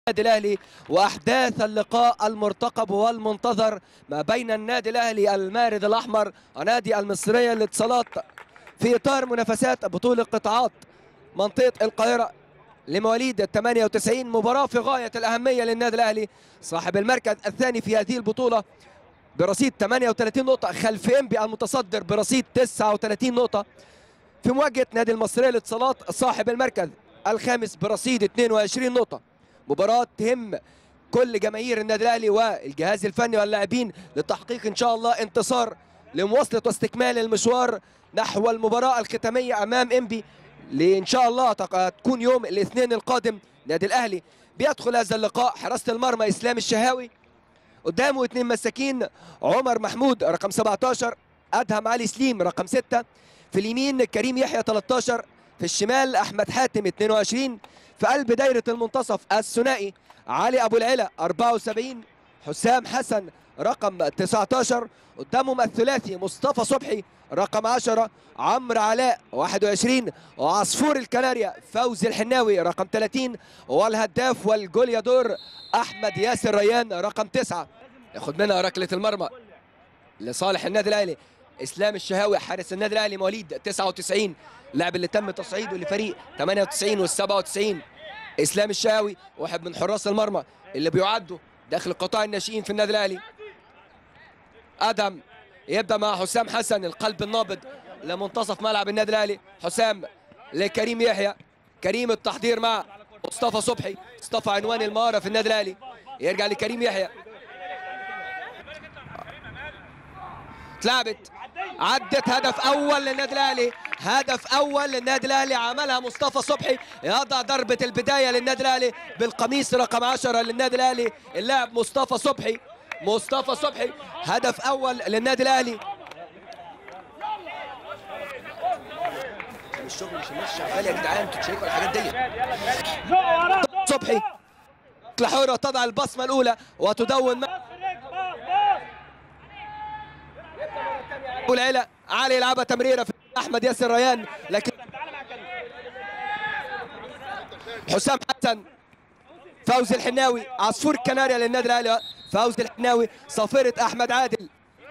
النادي الاهلي واحداث اللقاء المرتقب والمنتظر ما بين النادي الاهلي المارد الاحمر ونادي المصريه للاتصالات في اطار منافسات بطوله قطاعات منطقه القاهره لمواليد 98 مباراه في غايه الاهميه للنادي الاهلي صاحب المركز الثاني في هذه البطوله برصيد 38 نقطه خلف انبي المتصدر برصيد 39 نقطه في مواجهه نادي المصريه للاتصالات صاحب المركز الخامس برصيد 22 نقطه مباراة تهم كل جماهير النادي الاهلي والجهاز الفني واللاعبين لتحقيق ان شاء الله انتصار لمواصلة واستكمال المشوار نحو المباراة الختامية امام انبي لان شاء الله تكون يوم الاثنين القادم نادي الاهلي بيدخل هذا اللقاء حراسة المرمى اسلام الشهاوي قدامه اثنين مساكين عمر محمود رقم 17 ادهم علي سليم رقم 6 في اليمين كريم يحيى 13 في الشمال احمد حاتم 22 في قلب دايره المنتصف الثنائي علي ابو العلا 74 حسام حسن رقم 19 قدامهم الثلاثي مصطفى صبحي رقم 10 عمرو علاء 21 وعصفور الكناريا فوزي الحناوي رقم 30 والهداف والجوليادور احمد ياسر ريان رقم 9 ياخد منها ركله المرمى لصالح النادي الاهلي اسلام الشهاوي حارس النادي الاهلي مواليد 99 اللاعب اللي تم تصعيده لفريق 98 وال 97 اسلام الشهاوي واحد من حراس المرمى اللي بيعدوا داخل قطاع الناشئين في النادي الاهلي ادم يبدا مع حسام حسن القلب النابض لمنتصف ملعب النادي الاهلي حسام لكريم يحيى كريم التحضير مع مصطفى صبحي مصطفى عنوان المهاره في النادي الاهلي يرجع لكريم يحيى اتلعبت عدت هدف اول للنادي الاهلي هدف اول للنادي الاهلي عملها مصطفى صبحي يضع ضربه البدايه للنادي الاهلي بالقميص رقم 10 للنادي الاهلي اللاعب مصطفى صبحي مصطفى صبحي هدف اول للنادي الاهلي الشغل مش مش شغال يا جدعان انتوا تشيكوا الحاجات دي صبحي حرة تضع البصمه الاولى وتدون ما ابو العلا علي يلعبها تمريره في احمد ياسر ريان لكن حسام حسن فوزي الحناوي عصفور كناريا للنادي الاهلي فوزي الحناوي صافره احمد عادل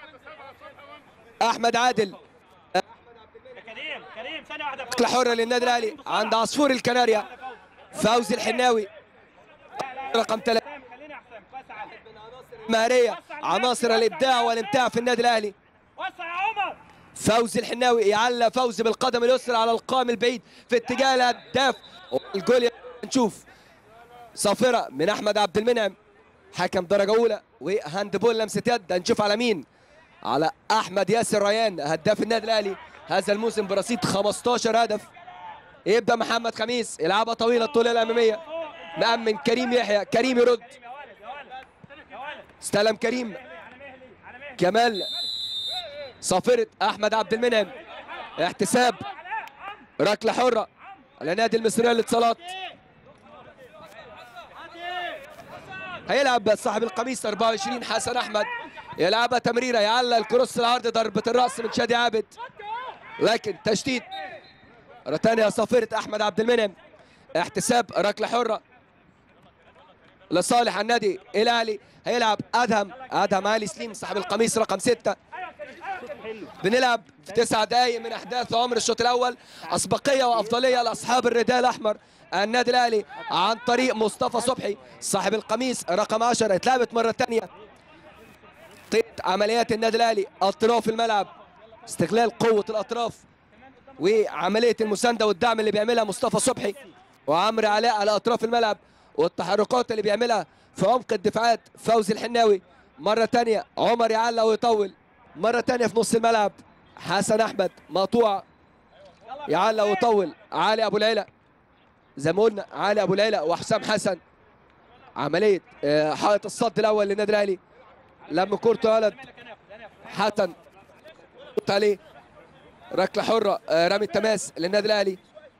احمد عادل كريم كريم ثانية واحدة ركله حره للنادي الاهلي عند عصفور الكناريا فوزي الحناوي رقم ثلاثة خليني احسن كويس يا علي مهريه عناصر الابداع والامتاع في النادي الاهلي وسع يا عمر فوزي الحناوي يعلى فوزي بالقدم اليسرى على القائم البعيد في اتجاه الهداف الجول نشوف صافره من احمد عبد المنعم حكم درجه اولى وهاند بول لمسه يد هنشوف على مين على احمد ياسر ريان هداف النادي الاهلي هذا الموسم برصيد 15 هدف يبدا محمد خميس يلعبها طويله الطولة الاماميه مأمن كريم يحيى كريم يرد يا ولد يا ولد يا ولد استلم كريم على مهلي على مهلي كمال صافرة احمد عبد المنعم احتساب ركله حره على نادي المصريه للاتصالات هيلعب صاحب القميص 24 حسن احمد يلعبها تمريره يعلى الكروس العرض ضربه الراس من شادي عابد لكن تشتيت مره ثانيه صافره احمد عبد المنعم احتساب ركله حره لصالح النادي الاهلي هيلعب ادهم ادهم علي سليم صاحب القميص رقم ستة بنلعب في تسع دقايق من احداث عمر الشوط الاول اسبقيه وافضليه لاصحاب الرداء الاحمر النادي الاهلي عن طريق مصطفى صبحي صاحب القميص رقم 10 اتلعبت مره ثانيه طيب عمليات النادي الاهلي اطراف الملعب استغلال قوه الاطراف وعمليه المسانده والدعم اللي بيعملها مصطفى صبحي وعمرو علاء على اطراف الملعب والتحركات اللي بيعملها في عمق الدفاعات فوزي الحناوي مره ثانيه عمر يعلق ويطول مره ثانيه في نص الملعب حسن احمد مقطوعه يعلق ويطول علي ابو العلا زي ما قلنا علي ابو العلا وحسام حسن عمليه آه، حائط الصد الاول للنادي الاهلي لما كورته ولد حسن قلت عليه ركله حره آه، رمي التماس للنادي الاهلي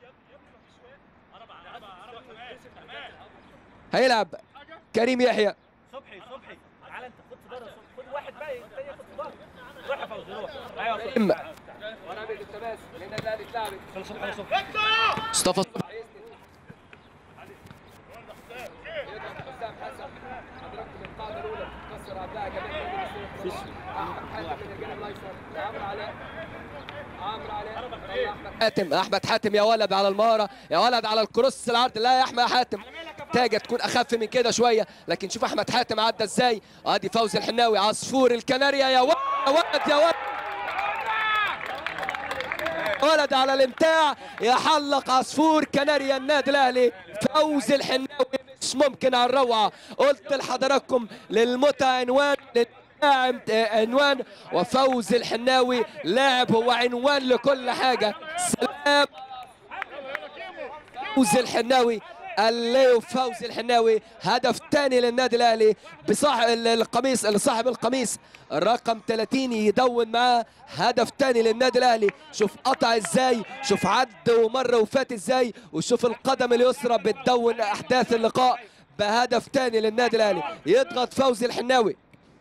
هيلعب كريم يحيى صبحي صبحي تعال انت خد في ظهرك خد واحد بقى الثاني خد في ظهرك روح يا فوزي روح ايوه صبحي إما. ورمي التماس للنادي الاهلي اتلعبت صبحي صبحي مصطفى صبحي حاتم احمد حاتم يا ولد على المهاره يا ولد على الكروس العرض لا يا احمد حاتم تاجة تكون اخف من كده شويه لكن شوف احمد حاتم عدى ازاي ادي فوزي الحناوي عصفور الكناريا يا ولد يا ولد يا ولد ولد على الامتاع يحلق عصفور كناريا النادي الاهلي فوز الحناوي مش ممكن على الروعه قلت لحضراتكم للمتعه عنوان لللاعب عنوان وفوز الحناوي لاعب هو عنوان لكل حاجه سلام فوز الحناوي الليو فوز الحناوي هدف ثاني للنادي الاهلي بصاحب القميص لصاحب القميص رقم 30 يدون معاه هدف ثاني للنادي الاهلي شوف قطع ازاي شوف عد ومر وفات ازاي وشوف القدم اليسرى بتدون احداث اللقاء بهدف ثاني للنادي الاهلي يضغط فوزي الحناوي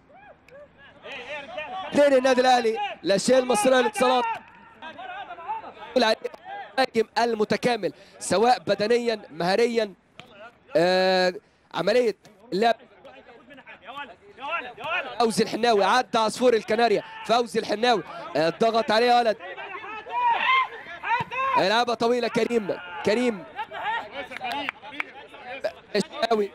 اثنين النادي الاهلي لاشيل المصريه للاتصالات الهاجم المتكامل سواء بدنيا مهريا آه عمليه اللعب يا ولد يا ولد يا ولد فوزي الحناوي عدى عصفور الكناريا فوزي الحناوي آه، ضغط عليه يا ولد لعبه طويله كريم كريم الشناوي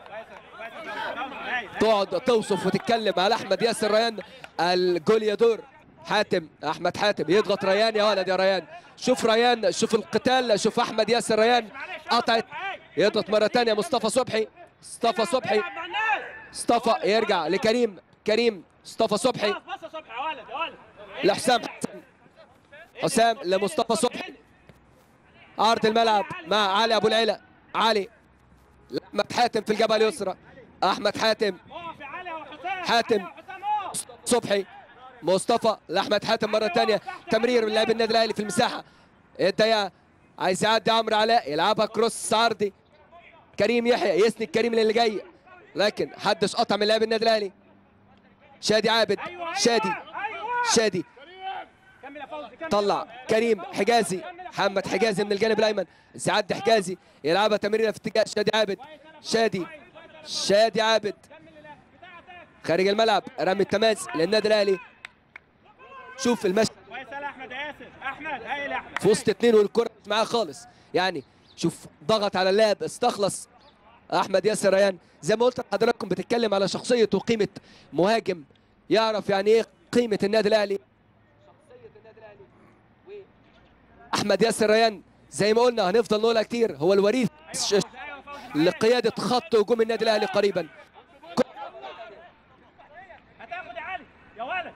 تقعد توصف وتتكلم على احمد ياسر ريان الجول يدور حاتم احمد حاتم يضغط ريان يا ولد يا ريان شوف ريان شوف القتال شوف احمد ياسر ريان قطعت يضغط مره ثانيه مصطفى صبحي مصطفى صبحي مصطفى يرجع لكريم كريم مصطفى صبحي بص يا صبحي يا ولد يا ولد لحسام حسن حسام لمصطفى صبحي عرض الملعب مع علي ابو العلا علي احمد حاتم في الجبهه اليسرى احمد حاتم اقف يا علي يا حسام حاتم. يا حسام اقف صبحي مصطفى لاحمد حاتم مره ثانيه تمرير من لاعب النادي الاهلي في المساحه الضيقه عايز يعدي عمرو علاء يلعبها كروس عرضي كريم يحيى يسند كريم للي جاي لكن حدش قطع من لاعب النادي الاهلي شادي عابد ايوه ايوه شادي ايوه شادي كمل يا فوزي كمل طلع كريم حجازي محمد حجازي من الجانب الايمن سعد حجازي يلعبها تمريره في اتجاه شادي عابد شادي شادي عابد خارج الملعب رمي التماس للنادي الاهلي شوف المشي كويس يا احمد يا ياسر احمد هايل يا احمد في وسط اتنين والكره مش معاه خالص يعني شوف ضغط على اللاعب استخلص احمد ياسر ريان زي ما قلت لحضراتكم بتتكلم على شخصيه وقيمه مهاجم يعرف يعني ايه قيمه النادي الاهلي احمد ياسر ريان زي ما قلنا هنفضل نقولها كتير هو الوريث ش- ايوه فوزي لقياده خط هجوم النادي الاهلي قريبا هتاخد يا علي يا ولد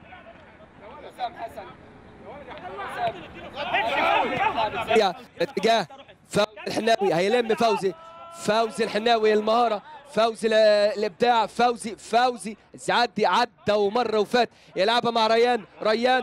هي اتجاه فوزي الحناوي هيلم فوزي فوزي الحناوي المهاره فوزي ال- الابداع فوزي فوزي عدي عدى ومر وفات يلعبها مع ريان ريان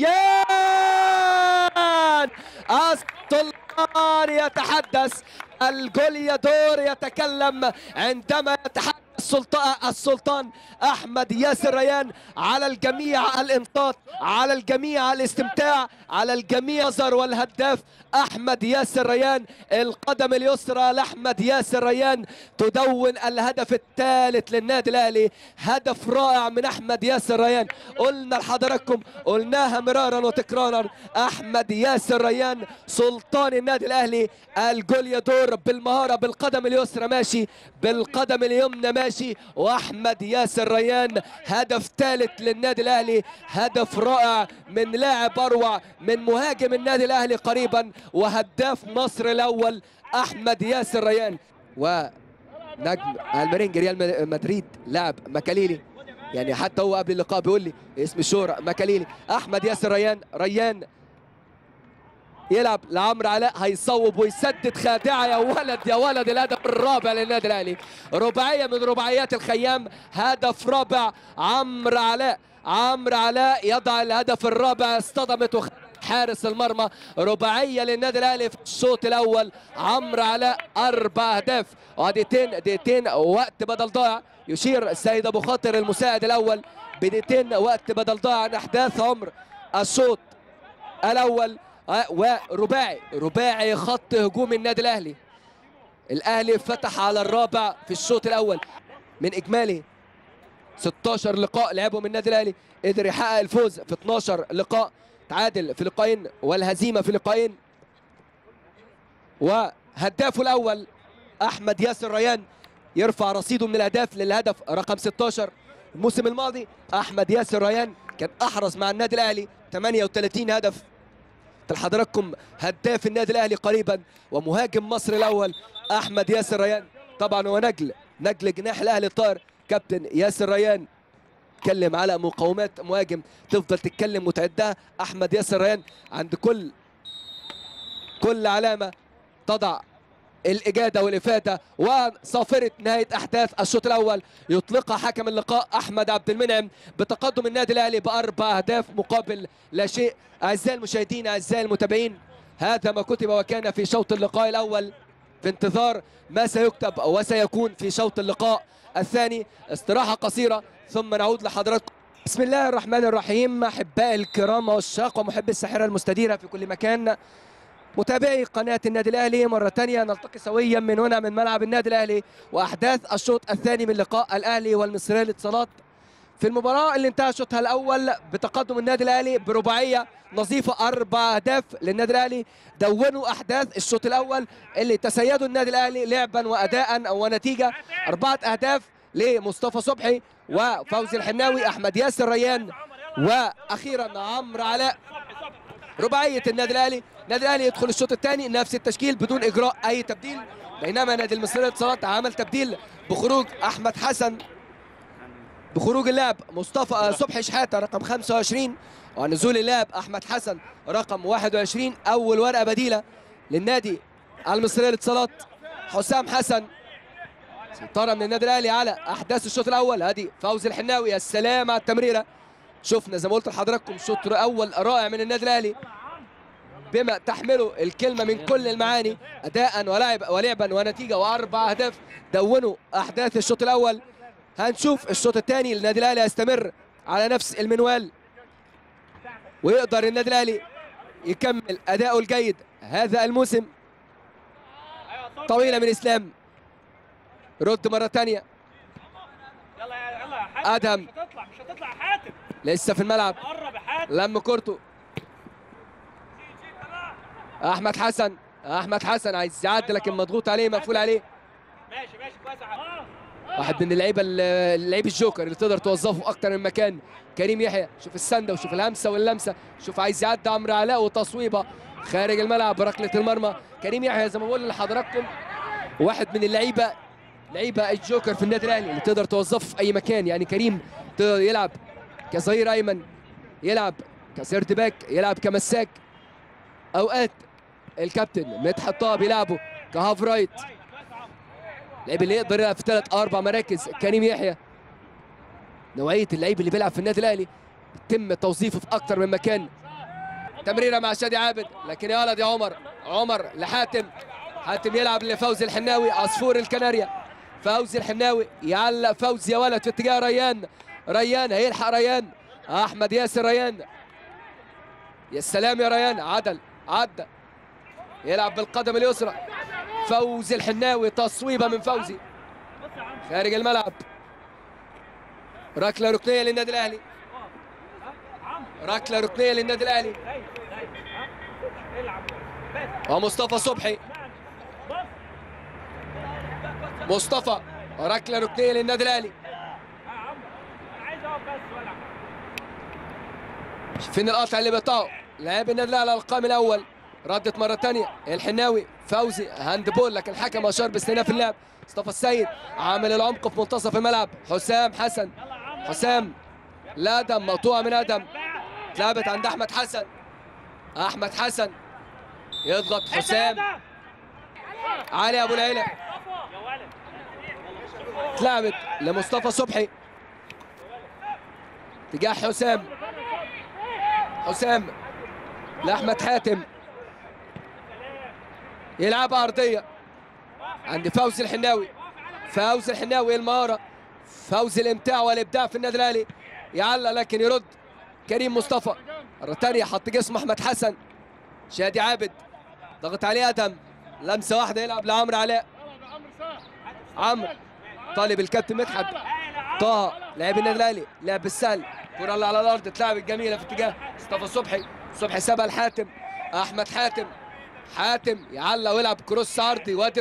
ريان السلطان يتحدث الجول يدور يتكلم عندما يتحدث السلطان السلطان احمد ياسر ريان على الجميع الانصات على الجميع الاستمتاع على الجميع زر والهداف احمد ياسر ريان القدم اليسرى لاحمد ياسر ريان تدون الهدف الثالث للنادي الاهلي هدف رائع من احمد ياسر ريان قلنا لحضراتكم قلناها مرارا وتكرارا احمد ياسر ريان سلطان النادي الاهلي الجول يدور بالمهاره بالقدم اليسرى ماشي بالقدم اليمنى ماشي واحمد ياسر ريان هدف ثالث للنادي الاهلي هدف رائع من لاعب اروع من مهاجم النادي الاهلي قريبا وهداف مصر الاول احمد ياسر ريان ونجم المرينج ريال مدريد لاعب مكاليلي يعني حتى هو قبل اللقاء بيقول لي اسم الشهرة مكاليلي احمد ياسر ريان ريان يلعب لعمرو علاء هيصوب ويسدد خادعه يا ولد يا ولد الهدف الرابع للنادي الاهلي رباعيه من رباعيات الخيام هدف رابع عمرو علاء عمرو علاء يضع الهدف الرابع اصطدمت وخ- حارس المرمى رباعيه للنادي الاهلي في الشوط الاول عمرو علاء اربع اهداف ودقيقتين دقيقتين وقت بدل ضائع يشير السيد ابو خاطر المساعد الاول بدقيقتين وقت بدل ضائع عن احداث عمر الشوط الاول آه، ورباعي رباعي خط هجوم النادي الاهلي الاهلي فتح على الرابع في الشوط الاول من اجمالي 16 لقاء لعبهم النادي الاهلي قدر يحقق الفوز في 12 لقاء تعادل في لقاءين والهزيمه في لقاءين وهدافه الاول احمد ياسر ريان يرفع رصيده من الاهداف للهدف رقم 16 الموسم الماضي احمد ياسر ريان كان احرز مع النادي الاهلي 38 هدف لحضراتكم هداف النادي الاهلي قريبا ومهاجم مصر الاول احمد ياسر ريان طبعا هو نجل نجل جناح الاهلي الطاهر كابتن ياسر ريان اتكلم على مقومات مهاجم تفضل تتكلم وتعدها احمد ياسر ريان عند كل كل علامه تضع الإجادة والإفادة وصافرة نهاية أحداث الشوط الأول يطلقها حكم اللقاء أحمد عبد المنعم بتقدم النادي الأهلي بأربع أهداف مقابل لا شيء أعزائي المشاهدين أعزائي المتابعين هذا ما كتب وكان في شوط اللقاء الأول في انتظار ما سيكتب وسيكون في شوط اللقاء الثاني استراحة قصيرة ثم نعود لحضراتكم بسم الله الرحمن الرحيم أحبائي الكرام والشاق ومحبي الساحرة المستديرة في كل مكان متابعي قناة النادي الأهلي مرة ثانية نلتقي سويا من هنا من ملعب النادي الأهلي وأحداث الشوط الثاني من لقاء الأهلي والمصرية للاتصالات في المباراة اللي انتهى شوطها الأول بتقدم النادي الأهلي برباعية نظيفة أربع أهداف للنادي الأهلي دونوا أحداث الشوط الأول اللي تسيدوا النادي الأهلي لعبا وأداء ونتيجة أربعة أهداف لمصطفى صبحي وفوزي الحناوي أحمد ياسر ريان وأخيرا عمرو علاء رباعية النادي الأهلي النادي الاهلي يدخل الشوط الثاني نفس التشكيل بدون اجراء اي تبديل بينما نادي المصرية للاتصالات عمل تبديل بخروج احمد حسن بخروج اللاعب مصطفى صبحي شحاته رقم 25 ونزول اللاعب احمد حسن رقم 21 اول ورقه بديله للنادي المصرية للاتصالات حسام حسن سيطرة من النادي الاهلي على احداث الشوط الاول ادي فوزي الحناوي يا سلام على التمريره شفنا زي ما قلت لحضراتكم شوط اول رائع من النادي الاهلي بما تحمله الكلمة من كل المعاني أداء ولعب ولعبا ونتيجة وأربع أهداف دونوا أحداث الشوط الأول هنشوف الشوط الثاني النادي الأهلي يستمر على نفس المنوال ويقدر النادي الأهلي يكمل أداؤه الجيد هذا الموسم طويلة من إسلام رد مرة ثانية يلا يا يلا يا حاتم أدهم. مش هتطلع مش هتطلع يا حاتم لسه في الملعب قرب يا حاتم لم كورته أحمد حسن أحمد حسن عايز يعدي لكن مضغوط عليه مقفول عليه ماشي ماشي كويس يا حاتم واحد من اللعيبه اللعيب الجوكر اللي تقدر توظفه في اكتر من مكان كريم يحيى شوف السنده وشوف الهمسه واللمسه شوف عايز يعدي عمرو علاء وتصويبه خارج الملعب بركله المرمى كريم يحيى زي ما بقول لحضراتكم واحد من اللعيبه لعيبه الجوكر في النادي الاهلي اللي تقدر توظفه في اي مكان يعني كريم تقدر يلعب كظهير ايمن يلعب كسيرت باك يلعب كمساك اوقات الكابتن مدحت طه بيلعبه كهاف رايت اللعيب اللي يقدر يلعب في ثلاث او اربع مراكز كريم يحيى نوعيه اللعيب اللي بيلعب في النادي الاهلي يتم توظيفه في اكتر من مكان تمريره مع شادي عابد لكن يا ولد يا عمر عمر لحاتم حاتم يلعب لفوزي الحناوي عصفور الكناريا فوزي الحناوي يعلق فوزي يا ولد في اتجاه ريان ريان هيلحق ريان احمد ياسر ريان يا سلام يا ريان عدل عدى يلعب بالقدم اليسرى فوزي الحناوي تصويبه من فوزي خارج الملعب ركله ركنيه للنادي الاهلي ركله ركنيه للنادي الاهلي دايما دايما ها العب بس ومصطفى صبحي بص مصطفى ركله ركنيه للنادي الاهلي يا عمرو انا عايز اقف بس والعب فين القطع اللي بيقطعه لاعب النادي الاهلي على القائم الاول ردت مره ثانيه الحناوي فوزي هاند بول لكن الحكم اشار باستئناف اللعب مصطفى السيد عامل العمق في منتصف الملعب حسام حسن يلا يا عمرو حسام لا ادم مقطوعه من ادم اتلعبت عند احمد حسن احمد حسن يضغط حسام علي ابو العيله يا ولد اتلعبت لمصطفى صبحي تجاه حسام حسام لاحمد حاتم يلعبها ارضيه عند فوزي الحناوي فوزي الحناوي المهاره فوزي الامتاع والابداع في النادي الاهلي يعلق لكن يرد كريم مصطفى مره ثانيه حط جسم احمد حسن شادي عابد ضغط عليه ادم لمسه واحده يلعب لعمرو علاء عمرو طالب الكابتن مدحت طه لاعب النادي الاهلي لعب بالسهل كرة اللي على الارض اتلعبت جميله في اتجاه مصطفى صبحي صبحي سابها لحاتم احمد حاتم حاتم يعلق ويلعب كروس عرضي وادي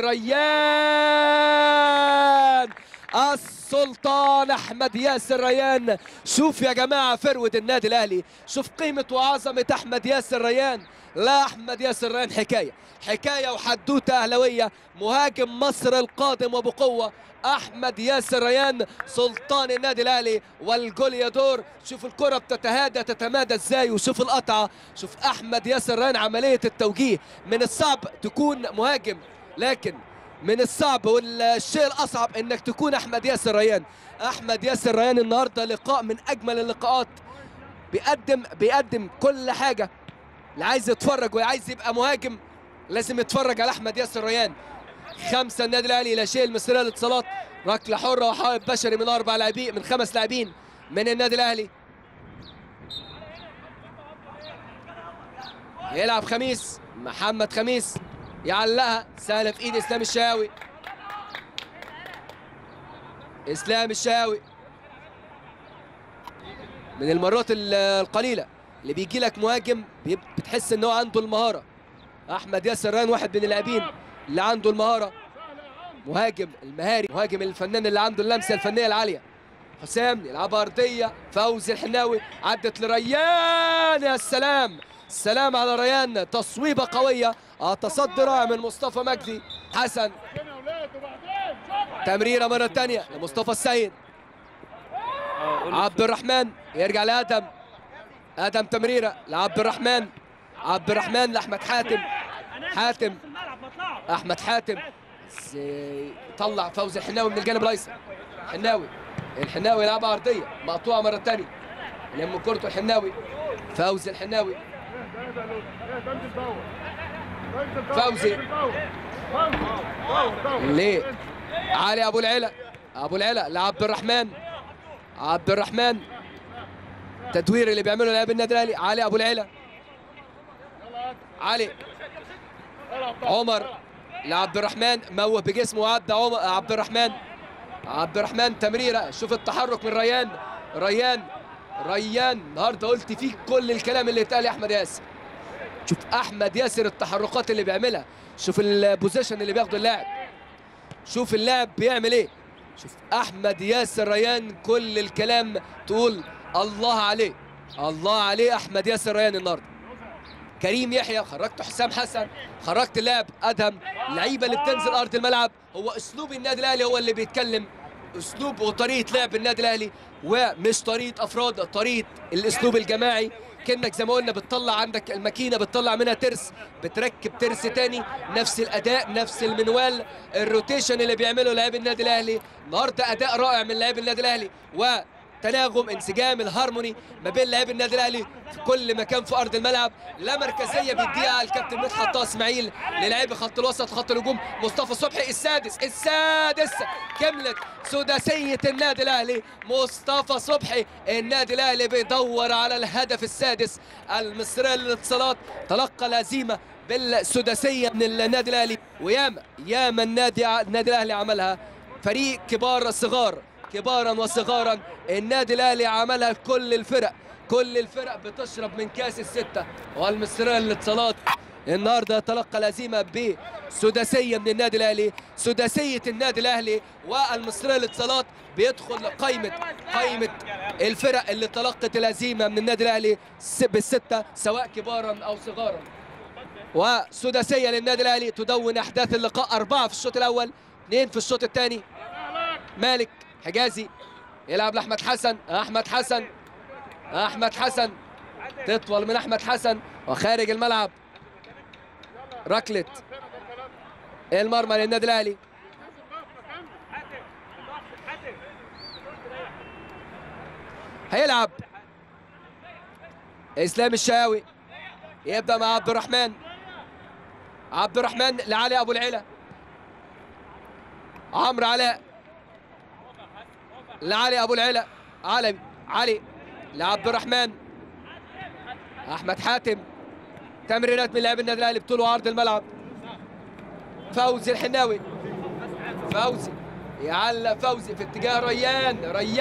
ريان السلطان احمد ياسر ريان شوف يا جماعه فرود النادي الاهلي شوف قيمه وعظمه احمد ياسر ريان لا احمد ياسر ريان حكايه حكايه وحدوته اهلاويه مهاجم مصر القادم وبقوه احمد ياسر ريان سلطان النادي الاهلي والجول يدور شوف الكره بتتهادى تتمادى ازاي وشوف القطعه شوف احمد ياسر ريان عمليه التوجيه من الصعب تكون مهاجم لكن من الصعب والشيء الاصعب انك تكون احمد ياسر ريان احمد ياسر ريان النهارده لقاء من اجمل اللقاءات بيقدم بيقدم كل حاجه اللي عايز يتفرج وعايز يبقى مهاجم لازم يتفرج على احمد ياسر ريان خمسه النادي الاهلي الى شيء المصريه للاتصالات ركله حره وحائط بشري من اربع لاعبين من خمس لاعبين من النادي الاهلي يلعب خميس محمد خميس يعلقها سهله في ايد اسلام الشاوي اسلام الشاوي من المرات ال- القليله اللي بيجي لك مهاجم بيب- بتحس ان هو عنده المهاره احمد ياسر ران واحد من اللاعبين اللي عنده المهاره مهاجم المهاري مهاجم الفنان اللي عنده اللمسه الفنيه العاليه حسام يلعبها ارضيه فوزي الحناوي عدت لريان يا سلام سلام على ريان تصويبه قويه آه، تصدي رائع من مصطفى مجدي حسن تمريره مره ثانيه لمصطفى السيد اه قول له عبد الرحمن يرجع لادم ادم تمريره لعبد الرحمن عبد الرحمن لاحمد حاتم حاتم احمد حاتم زي- طلع فوزي الحناوي من الجانب الايسر الحناوي الحناوي يلعبها ارضيه مقطوعه مره ثانيه لم كرته الحناوي فوزي الحناوي فوزي ليه علي ابو العلا ابو العلا لعبد الرحمن عبد الرحمن تدوير اللي بيعمله لاعب النادي الاهلي علي ابو العلا علي عمر لعبد الرحمن موه بجسمه وعدى عمر عبد الرحمن عبد الرحمن تمريره شوف التحرك من ريان ريان ريان النهارده قلت فيك كل الكلام اللي اتقال يا احمد ياسر شوف احمد ياسر التحركات اللي بيعملها شوف البوزيشن اللي بياخده اللاعب شوف اللاعب بيعمل ايه شوف احمد ياسر ريان كل الكلام تقول الله عليه الله عليه احمد ياسر ريان النهارده كريم يحيى خرجت حسام حسن خرجت اللاعب ادهم اللعيبه اللي بتنزل ارض الملعب هو اسلوب النادي الاهلي هو اللي بيتكلم اسلوب وطريقه لعب النادي الاهلي ومش طريقه افراد طريقه الاسلوب الجماعي كانك زي ما قلنا بتطلع عندك الماكينه بتطلع منها ترس بتركب ترس تاني نفس الاداء نفس المنوال الروتيشن اللي بيعمله لاعب النادي الاهلي النهارده اداء رائع من لاعب النادي الاهلي وتناغم انسجام الهارموني ما بين لاعب النادي الاهلي في كل مكان في ارض الملعب لا مركزيه بيديها الكابتن مدحت طه اسماعيل للاعبي خط الوسط خط الهجوم مصطفى صبحي السادس السادس كملت سداسيه النادي الاهلي مصطفى صبحي النادي الاهلي بيدور على الهدف السادس المصري للاتصالات تلقى الهزيمه بالسداسيه من النادي الاهلي وياما ياما النادي النادي الاهلي عملها فريق كبار الصغار كبارا وصغارا النادي الاهلي عملها لكل الفرق كل الفرق بتشرب من كاس الستة والمصرية للاتصالات النهارده تلقى الهزيمة بسداسية من النادي الأهلي سداسية النادي الأهلي والمصرية للاتصالات بيدخل قائمة قائمة الفرق اللي تلقت الهزيمة من النادي الأهلي س- بالستة سواء كبارا أو صغارا وسداسية للنادي الأهلي تدون أحداث اللقاء أربعة في الشوط الأول اثنين في الشوط الثاني مالك حجازي يلعب لأحمد حسن أحمد حسن احمد حسن تطول من احمد حسن وخارج الملعب ركلة المرمى للنادي الاهلي هيلعب اسلام الشاوي يبدا مع عبد الرحمن عبد الرحمن لعلي ابو العلا عمرو علاء لعلي ابو العلا علي علي لعبد الرحمن احمد حاتم تمريرات من لاعب النادي الاهلي بطول وعرض الملعب فوزي الحناوي فوزي يعلق فوزي في اتجاه ريان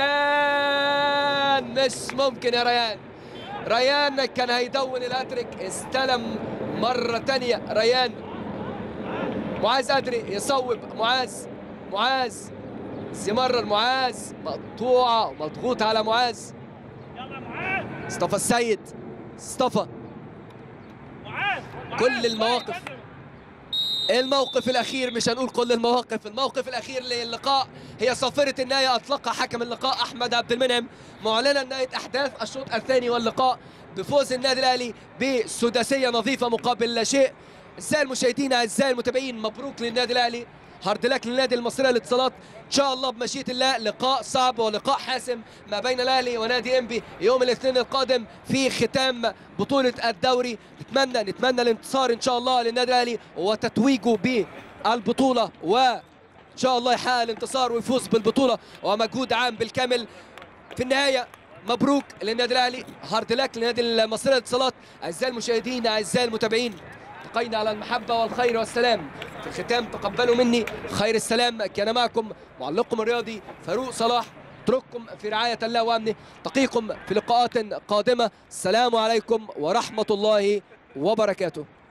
ريان مش ممكن يا ريان ريان كان هيدون الهاتريك استلم مرة تانية ريان معاذ أدري يصوب معاذ معاذ يمرر معاذ مقطوعة ومضغوط على معاذ يلا معاذ مصطفى السيد مصطفى معاذ كل معاذ. المواقف. الموقف الاخير مش هنقول كل المواقف الموقف الاخير للقاء هي صافره النهايه اطلقها حكم اللقاء احمد عبد المنعم معلنا نهايه احداث الشوط الثاني واللقاء بفوز النادي الاهلي بسداسيه نظيفه مقابل لا شيء ازاي المشاهدين اعزائي المتابعين مبروك للنادي الاهلي هارد لك للنادي المصري للاتصالات ان شاء الله بمشيئه الله لقاء صعب ولقاء حاسم ما بين الاهلي ونادي انبي يوم الاثنين القادم في ختام بطوله الدوري نتمنى نتمنى الانتصار ان شاء الله للنادي الاهلي وتتويجه بالبطوله وان شاء الله يحقق الانتصار ويفوز بالبطوله ومجهود عام بالكامل في النهايه مبروك للنادي الاهلي هارد لك للنادي المصري للاتصالات اعزائي المشاهدين اعزائي المتابعين التقينا على المحبه والخير والسلام في الختام تقبلوا مني خير السلام كان معكم معلقكم الرياضي فاروق صلاح اترككم في رعايه الله وامنه التقيكم في لقاءات قادمه السلام عليكم ورحمه الله وبركاته